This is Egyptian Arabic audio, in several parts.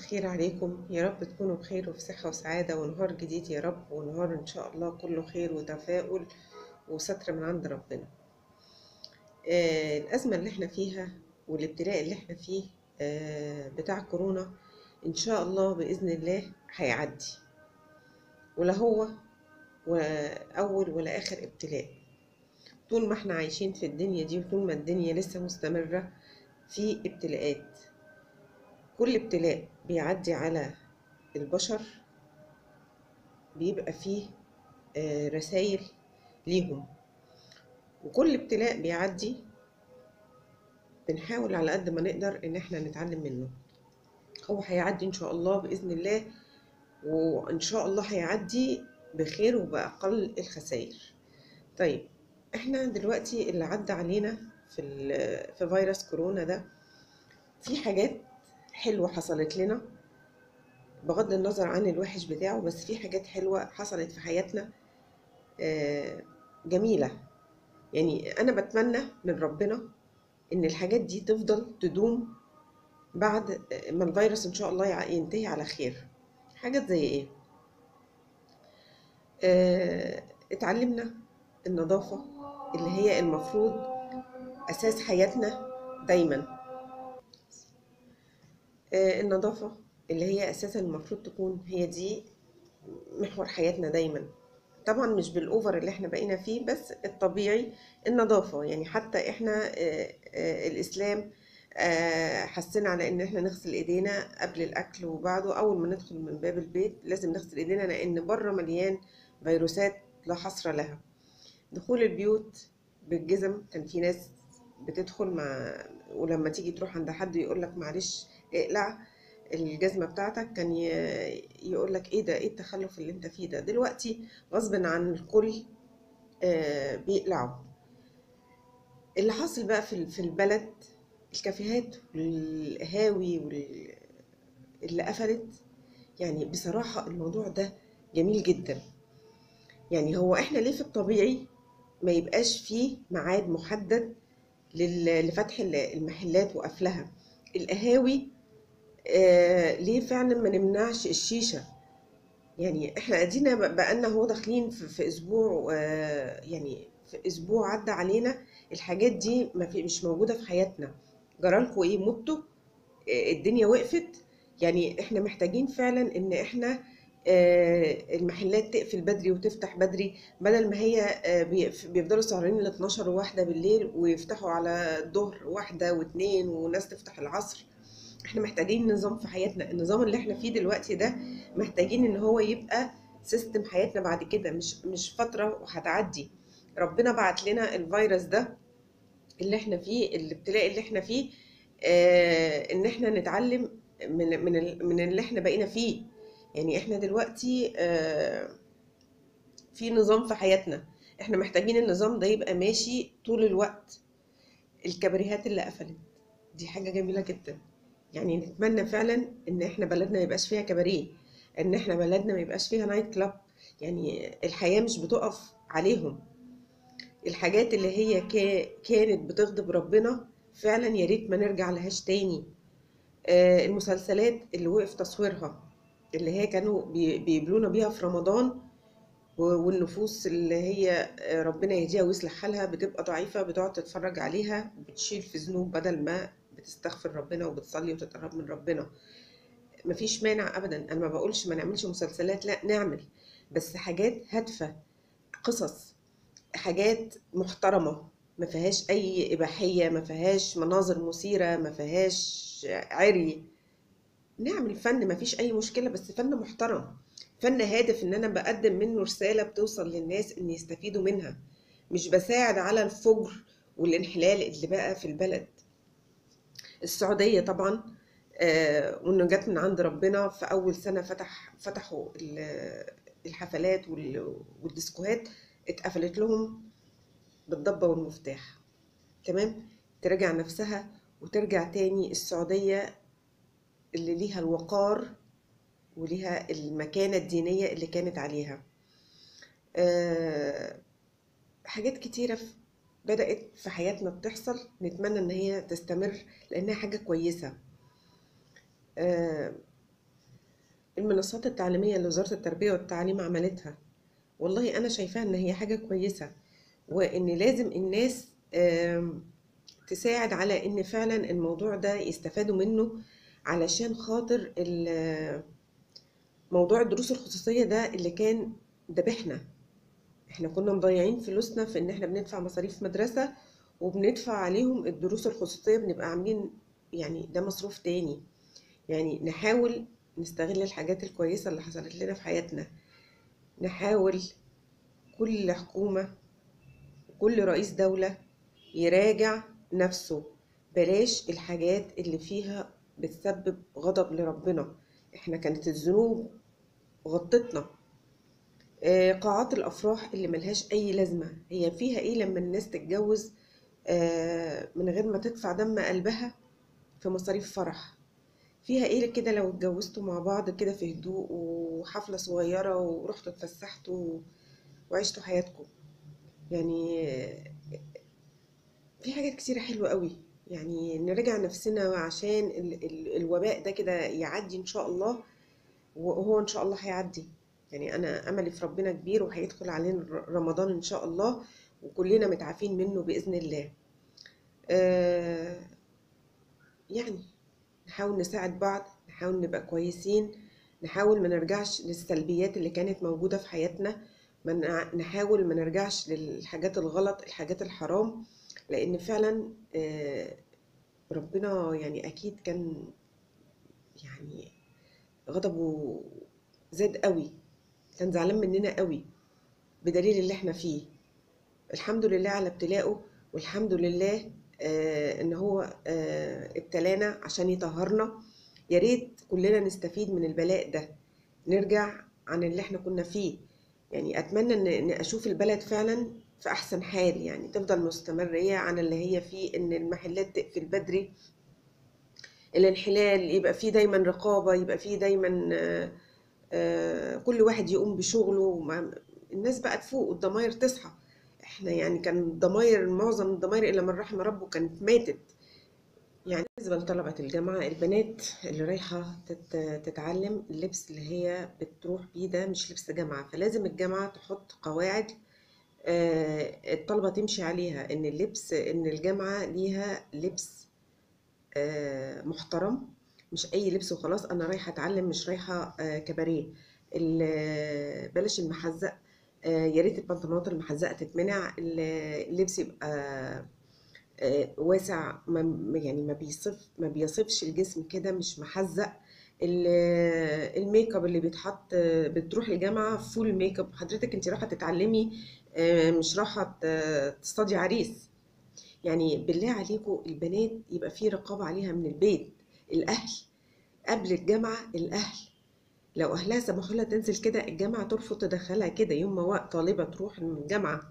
الخير عليكم يا رب تكونوا بخير وفي صحة وسعادة ونهار جديد يا رب ونهار إن شاء الله كله خير وتفاؤل وستر من عند ربنا آه الأزمة اللي احنا فيها والابتلاء اللي احنا فيه آه بتاع كورونا إن شاء الله بإذن الله هيعدي ولا هو أول ولا آخر ابتلاء طول ما احنا عايشين في الدنيا دي وطول ما الدنيا لسه مستمرة في ابتلاءات كل ابتلاء بيعدي على البشر بيبقى فيه رسائل ليهم وكل ابتلاء بيعدي بنحاول على قد ما نقدر ان احنا نتعلم منه هو هيعدي ان شاء الله باذن الله وان شاء الله هيعدي بخير وباقل الخسائر طيب احنا دلوقتي اللي عدى علينا في في فيروس كورونا ده في حاجات حلوة حصلت لنا بغض النظر عن الوحش بتاعه بس في حاجات حلوة حصلت في حياتنا جميلة يعني أنا بتمنى من ربنا إن الحاجات دي تفضل تدوم بعد ما الفيروس إن شاء الله ينتهي على خير حاجات زي إيه اتعلمنا النظافة اللي هي المفروض أساس حياتنا دايماً النظافة اللي هي أساسا المفروض تكون هي دي محور حياتنا دايما طبعا مش بالأوفر اللي احنا بقينا فيه بس الطبيعي النظافة يعني حتى احنا الإسلام حسنا على ان احنا نغسل ايدينا قبل الاكل وبعده اول ما ندخل من باب البيت لازم نغسل ايدينا لان بره مليان فيروسات لا حصر لها دخول البيوت بالجزم كان في ناس بتدخل مع ولما تيجي تروح عند حد يقول لك معلش اقلع الجزمة بتاعتك كان يقول لك ايه ده ايه التخلف اللي انت فيه ده دلوقتي غصب عن الكل آه بيقلعوا اللي حاصل بقى في في البلد الكافيهات والقهاوي اللي قفلت يعني بصراحة الموضوع ده جميل جدا يعني هو احنا ليه في الطبيعي ما يبقاش فيه ميعاد محدد لفتح المحلات وقفلها القهاوي آه ليه فعلا ما نمنعش الشيشة يعني احنا ادينا بقالنا هو داخلين في, في اسبوع آه يعني في اسبوع عدى علينا الحاجات دي ما في مش موجودة في حياتنا جرالكوا ايه متوا آه الدنيا وقفت يعني احنا محتاجين فعلا ان احنا المحلات تقفل بدري وتفتح بدري بدل ما هي بيفضلوا سهرانين ل 12 وواحدة بالليل ويفتحوا على الظهر واحدة واتنين وناس تفتح العصر احنا محتاجين نظام في حياتنا النظام اللي احنا فيه دلوقتي ده محتاجين ان هو يبقى سيستم حياتنا بعد كده مش مش فترة وهتعدي ربنا بعت لنا الفيروس ده اللي احنا فيه الابتلاء اللي احنا فيه اه ان احنا نتعلم من من من اللي احنا بقينا فيه يعني احنا دلوقتي اه في نظام في حياتنا احنا محتاجين النظام ده يبقى ماشي طول الوقت الكباريهات اللي قفلت دي حاجة جميلة جدا يعني نتمنى فعلا ان احنا بلدنا ما يبقاش فيها كباريه ان احنا بلدنا ما يبقاش فيها نايت كلاب يعني الحياة مش بتقف عليهم الحاجات اللي هي كانت بتغضب ربنا فعلا يا ريت ما نرجع لهاش تاني آه المسلسلات اللي وقف تصويرها اللي هي كانوا بيبلونا بيها في رمضان والنفوس اللي هي ربنا يهديها ويصلح حالها بتبقى ضعيفة بتقعد تتفرج عليها بتشيل في ذنوب بدل ما بتستغفر ربنا وبتصلي وتتقرب من ربنا مفيش مانع ابدا انا ما بقولش ما نعملش مسلسلات لا نعمل بس حاجات هادفة قصص حاجات محترمة ما فيهاش اي اباحية ما فيهاش مناظر مثيرة ما فيهاش عري نعمل فن ما فيش اي مشكلة بس فن محترم فن هادف ان انا بقدم منه رسالة بتوصل للناس ان يستفيدوا منها مش بساعد على الفجر والانحلال اللي بقى في البلد السعودية طبعا آه وانه جت من عند ربنا في اول سنة فتح فتحوا الحفلات والديسكوهات اتقفلت لهم بالضبة والمفتاح تمام ترجع نفسها وترجع تاني السعودية اللي ليها الوقار وليها المكانة الدينية اللي كانت عليها أه حاجات كتيرة بدأت في حياتنا بتحصل نتمنى ان هي تستمر لانها حاجة كويسة آه، المنصات التعليمية اللي وزارة التربية والتعليم عملتها والله أنا شايفاها إن هي حاجة كويسة وإن لازم الناس آم، تساعد على إن فعلا الموضوع ده يستفادوا منه علشان خاطر ال- موضوع الدروس الخصوصية ده اللي كان ذبحنا احنا كنا مضيعين فلوسنا في ان احنا بندفع مصاريف مدرسة وبندفع عليهم الدروس الخصوصية بنبقى عاملين يعني ده مصروف تاني يعني نحاول نستغل الحاجات الكويسة اللي حصلت لنا في حياتنا نحاول كل حكومة وكل رئيس دولة يراجع نفسه بلاش الحاجات اللي فيها بتسبب غضب لربنا احنا كانت الذنوب غطتنا آه، قاعات الأفراح اللي ملهاش أي لازمة هي فيها إيه لما الناس تتجوز آه، من غير ما تدفع دم قلبها في مصاريف فرح فيها إيه كده لو اتجوزتوا مع بعض كده في هدوء وحفلة صغيرة ورحتوا اتفسحتوا وعشتوا حياتكم يعني آه، في حاجات كتيرة حلوة قوي يعني نراجع نفسنا عشان ال ال الوباء ده كده يعدي إن شاء الله وهو إن شاء الله هيعدي يعني أنا أملي في ربنا كبير وهيدخل علينا ر- رمضان إن شاء الله وكلنا متعافين منه بإذن الله آه يعني نحاول نساعد بعض نحاول نبقى كويسين نحاول ما نرجعش للسلبيات اللي كانت موجودة في حياتنا ما نع- نحاول ما نرجعش للحاجات الغلط الحاجات الحرام لأن فعلا آه، ربنا يعني أكيد كان يعني غضبه زاد قوي كان زعلان مننا قوي بدليل اللي احنا فيه الحمد لله على ابتلائه والحمد لله آه ان هو آه ابتلانا عشان يطهرنا يا ريت كلنا نستفيد من البلاء ده نرجع عن اللي احنا كنا فيه يعني اتمنى ان إن اشوف البلد فعلا في احسن حال يعني تفضل مستمرة عن اللي هي فيه ان المحلات تقفل بدري الانحلال يبقى فيه دايما رقابة يبقى فيه دايما آه، آه، كل واحد يقوم بشغله ما- الناس بقى تفوق والضماير تصحى احنا يعني كان الضماير معظم الضماير الا من رحم ربه كانت ماتت يعني بالنسبة لطلبة الجامعة البنات اللي رايحة تت- تتعلم اللبس اللي هي بتروح بيه ده مش لبس جامعة فلازم الجامعة تحط قواعد آه، الطلبة تمشي عليها ان اللبس ان الجامعة ليها لبس آه، محترم مش اي لبس وخلاص انا رايحه اتعلم مش رايحه آه، كباريه ال- بلاش المحزق آه، يا ريت البنطلونات المحزقه تتمنع ال- اللبس يبقى آه، واسع ما يعني ما بيصف ما بيصفش الجسم كده مش محزق ال- الميك اب اللي بيتحط آه، بتروح الجامعه فول ميك اب حضرتك انت رايحه تتعلمي آه، مش رايحه ت- تصطادي عريس يعني بالله عليكم البنات يبقى في رقابة عليها من البيت الأهل قبل الجامعة الأهل لو أهلها سمحوا لها تنزل كده الجامعة ترفض تدخلها كده يوم ما وقت طالبة تروح الجامعة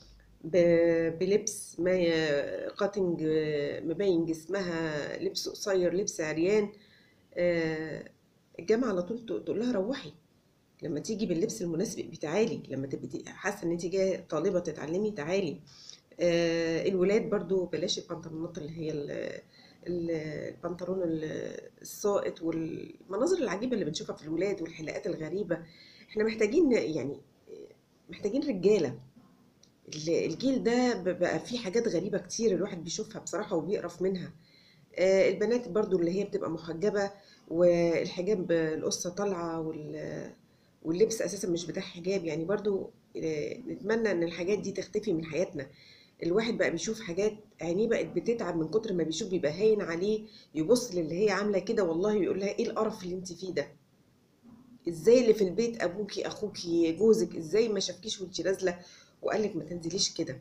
ب- بلبس ما ي- قاتنج آه، مبين جسمها لبس قصير لبس عريان آه، الجامعة على طول تق- تقول لها روحي لما تيجي باللبس المناسب بتعالي لما تبقي حاسة ان انت جاية طالبة تتعلمي تعالي آه، الولاد برضو بلاش البنطلونات اللي هي ال- ال- البنطلون ال- الساقط والمناظر العجيبة اللي بنشوفها في الولاد والحلاقات الغريبة احنا محتاجين يعني محتاجين رجالة ال- الجيل ده ب- بقى فيه حاجات غريبة كتير الواحد بيشوفها بصراحة وبيقرف منها آه، البنات برضو اللي هي بتبقى محجبة والحجاب القصة طالعة وال- واللبس أساسا مش بتاع حجاب يعني برضو آه، نتمنى إن الحاجات دي تختفي من حياتنا الواحد بقى بيشوف حاجات عينيه بقت بتتعب من كتر ما بيشوف بيبقى هاين عليه يبص للي هي عاملة كده والله يقول لها ايه القرف اللي انت فيه ده ازاي اللي في البيت ابوكي اخوكي جوزك ازاي ما شافكيش وانت نازلة وقالك ما تنزليش كده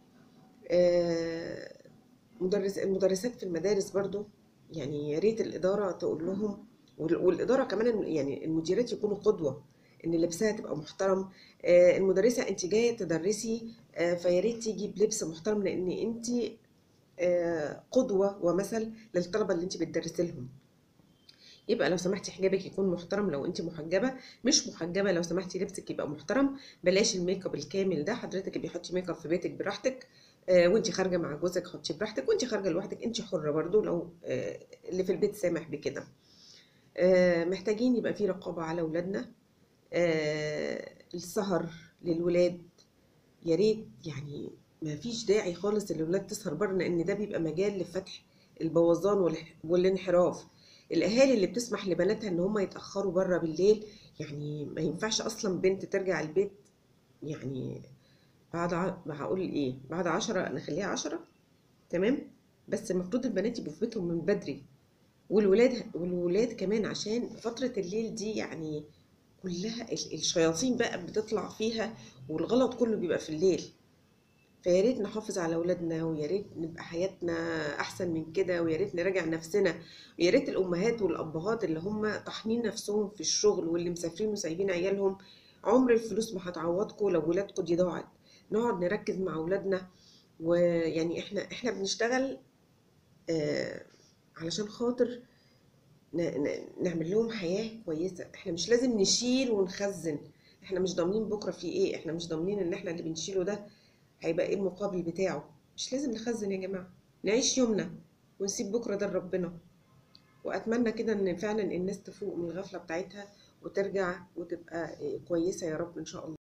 آه، مدرس المدرسات في المدارس برضو يعني يا ريت الإدارة تقول لهم وال- والإدارة كمان يعني المديرات يكونوا قدوة إن لبسها تبقى محترم آه، المدرسة أنت جاية تدرسي آه، فيا ريت تيجي بلبس محترم لأن أنت آه، قدوة ومثل للطلبة اللي أنت بتدرسي لهم يبقى لو سمحتي حجابك يكون محترم لو انت محجبه مش محجبه لو سمحتي لبسك يبقى محترم بلاش الميك اب الكامل ده حضرتك بيحطي ميك اب في بيتك براحتك آه وانت خارجه مع جوزك حطي براحتك وانت خارجه لوحدك انت حره برضو لو آه اللي في البيت سامح بكده آه، محتاجين يبقى في رقابة على أولادنا آه، السهر للولاد يا ريت يعني ما فيش داعي خالص الولاد تسهر بره لأن ده بيبقى مجال لفتح البوظان والح- والانحراف الأهالي اللي بتسمح لبناتها إن هم يتأخروا بره بالليل يعني ما ينفعش أصلا بنت ترجع البيت يعني بعد ع... هقول إيه بعد عشرة نخليها عشرة تمام بس المفروض البنات يبقوا في بيتهم من بدري والولاد والولاد كمان عشان فترة الليل دي يعني كلها ال- الشياطين بقى بتطلع فيها والغلط كله بيبقى في الليل فيا ريت نحافظ على اولادنا ويا ريت نبقى حياتنا احسن من كده ويا ريت نراجع نفسنا ويا ريت الامهات والابهات اللي هم طاحنين نفسهم في الشغل واللي مسافرين وسايبين عيالهم عمر الفلوس ما هتعوضكم لو ولادكم دي ضاعت نقعد نركز مع اولادنا ويعني احنا احنا بنشتغل آه علشان خاطر ن- ن- نعمل لهم حياة كويسة احنا مش لازم نشيل ونخزن احنا مش ضامنين بكرة في ايه احنا مش ضامنين ان احنا اللي بنشيله ده هيبقى ايه المقابل بتاعه مش لازم نخزن يا جماعة نعيش يومنا ونسيب بكرة ده لربنا واتمنى كده ان فعلا الناس تفوق من الغفلة بتاعتها وترجع وتبقى إيه، كويسة يا رب ان شاء الله